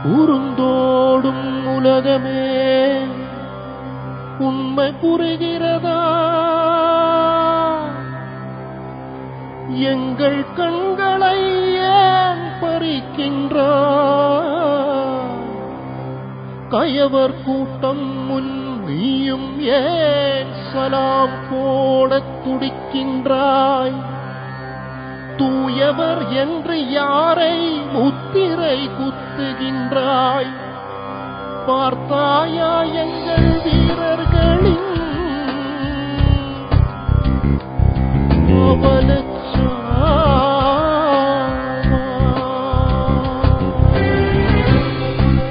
உருந்தோடும் உலகமே உண்மை புரிகிறதா எங்கள் கண்களை ஏன் பறிக்கின்றாய் கயவர் கூட்டம் முன் நீயும் ஏன் சலாம் போடத் துடிக்கின்றாய் தூயவர் என்று யாரை முத்திரை குத்துகின்றாய் பார்த்தாயா எங்கள் வீரர்களின் அவலச்சாவா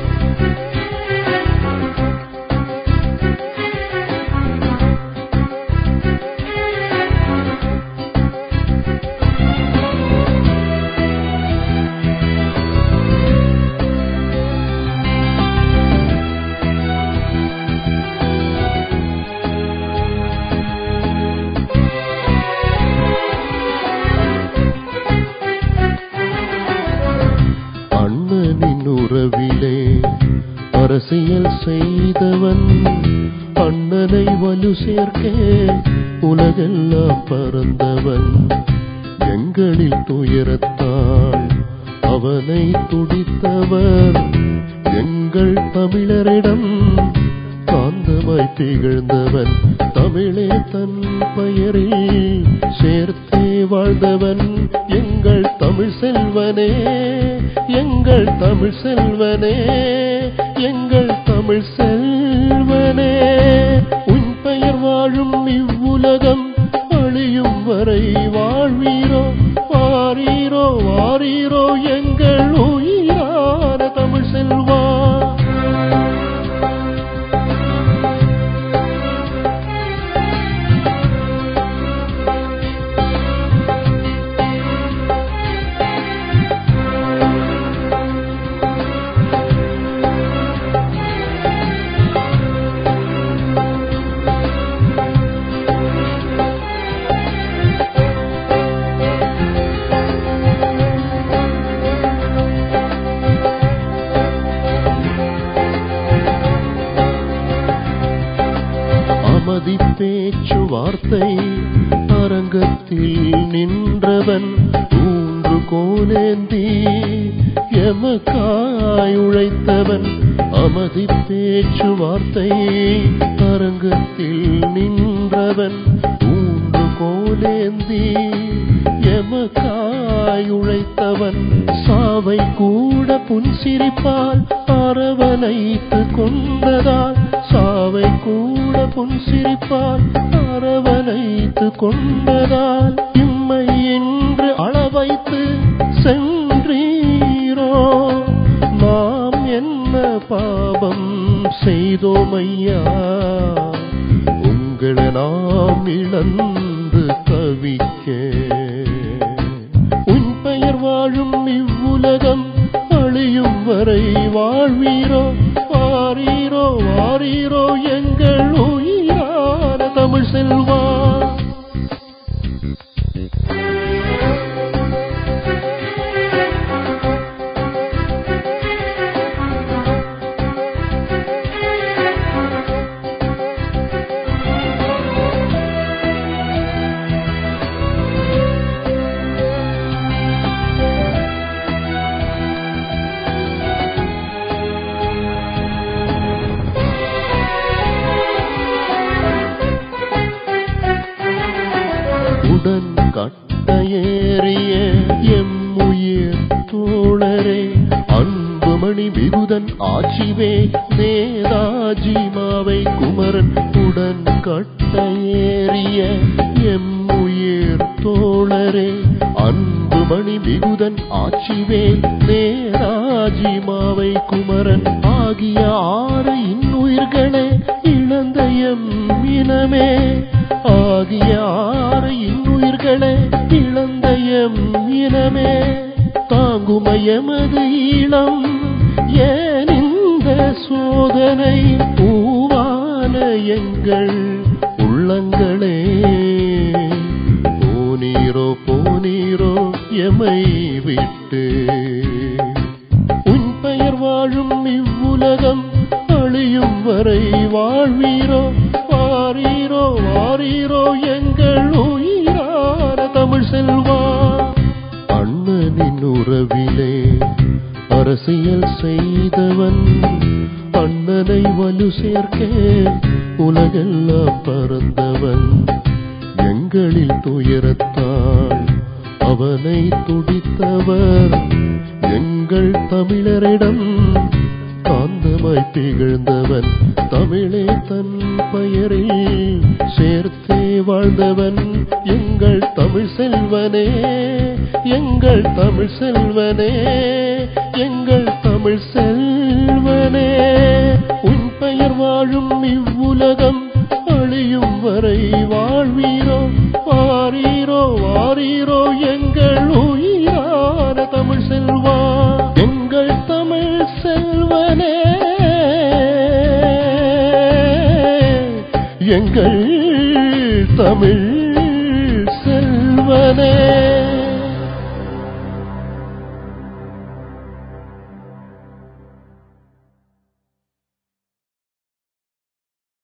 அண்ணனின் உறவிலே அரசியல் செய்தவன் அண்ணனை வலு சேர்க்க உலகெல்லாம் பறந்தவன் எங்களில் துயரத்தாள் அவனை துடித்தவர் எங்கள் தமிழரிடம் காந்தமாய் திகழ்ந்தவன் தமிழே தன் பெயரில் சேர்த்தே வாழ்ந்தவன் எங்கள் தமிழ் செல்வனே எங்கள் தமிழ் செல்வனே எங்கள் தமிழ் செல்வனே உன் பெயர் வாழும் இவ்வுலகம் அழியும் வரை வாழ்வீரோ வாரீரோ வாரீரோ எங்கள் உயிரான தமிழ் செல்வா அமதி பேச்சு வார்த்தை அரங்கத்தில் நின்றவன் ஊன்று கோலேந்தி எமக்காய் உழைத்தவன் அமதி பேச்சு வார்த்தை அரங்கத்தில் நின்றவன் ஊன்று கோலேந்தி எமக்காய் உழைத்தவன் சாவை கூட புன்சிரிப்பால் அரவணைத்து கொண்டதால் சாவை கூட புன்சிரிப்பால் அரவணைத்து கொண்டதால் இம்மை என்று அளவைத்து சென்றீரோ நாம் என்ன பாவம் செய்தோமையா உங்களை நாம் இழந்து தவிக்க உன் பெயர் வாழும் இவ்வுலகம் அழியும் வரை வாழ்வீரோ வாரீரோ வாரீரோ எங்கள் உயிரான தமிழ் செல்வா உடன் கட்டையேறிய எம்முயிர் தோழரே அன்புமணி விகுதன் ஆட்சிவே நேதாஜி மாவை குமரன் உடன் கட்டையேறிய எம்முயிர் தோழரே அன்புமணி மிகுதன் ஆட்சிவே நேராஜி மாவை குமரன் ஆகிய ஆறு இன்னுயிர்களே இழந்த எம் இனமே ஆகிய ஆறு இன்னுயிர்களே இழந்த எம் இனமே தாங்குமயமது ஈழம் ஏன் இந்த சோதனை பூவான எங்கள் உள்ளங்களே போனீரோ போனீரோ எமை விட்டு உன் பெயர் வாழும் உறவிலே அரசியல் செய்தவன் அண்ணனை வலு சேர்க்க உலகெல்லாம் பறந்தவன் எங்களில் துயரத்தால் அவனை துடித்தவர் எங்கள் தமிழரிடம் காந்தமாய் திகழ்ந்தவன் தமிழே தன் பெயரில் சேர்த்தே வாழ்ந்தவன் எங்கள் தமிழ் செல்வனே எங்கள் தமிழ் செல்வனே எங்கள் தமிழ் செல்வனே உன் பெயர் வாழும் இவ்வுலகம் அழியும் வரை வாழ்வீரோ வாரீரோ வாரீரோ எங்கள் உயிரான தமிழ் செல்வா எங்கள் தமிழ் செல்வனே எங்கள் தமிழ் செல்வனே